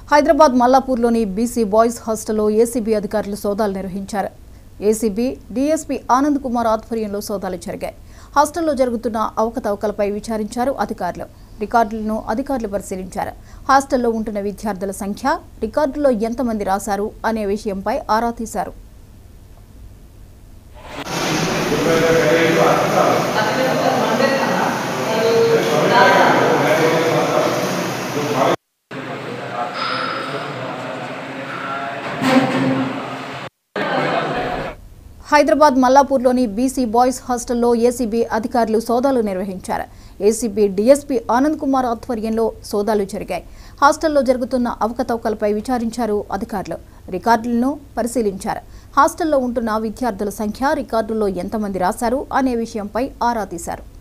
హైదరాబాద్ మల్లాపూర్లోని BC boys హాస్టల్లో ACB అధికారులు సోదాలు నిర్వహించారు ఏసీబీ డీఎస్పీ ఆనంద్ కుమార్ ఆధ్వర్యంలో సోదాలు జరిగాయి హాస్టల్లో జరుగుతున్న అవకతవకలపై విచారించారు అధికారులు రికార్డులను అధికారులు పరిశీలించారు హాస్టల్లో ఉంటున్న విద్యార్థుల సంఖ్య రికార్డులో ఎంతమంది రాశారు అనే విషయంపై ఆరా తీశారు హైదరాబాద్ మల్లాపూర్లోని బీసీ బాయ్స్ హాస్టల్లో ఏసీబీ అధికారులు సోదాలు నిర్వహించారు ఏసీబీ డీఎస్పీ ఆనంద్ కుమార్ ఆధ్వర్యంలో సోదాలు జరిగాయి హాస్టల్లో జరుగుతున్న అవకతవకలపై విచారించారు అధికారులు రికార్డులను పరిశీలించారు హాస్టల్లో ఉంటున్న విద్యార్థుల సంఖ్య రికార్డుల్లో ఎంతమంది రాశారు అనే విషయంపై ఆరా తీశారు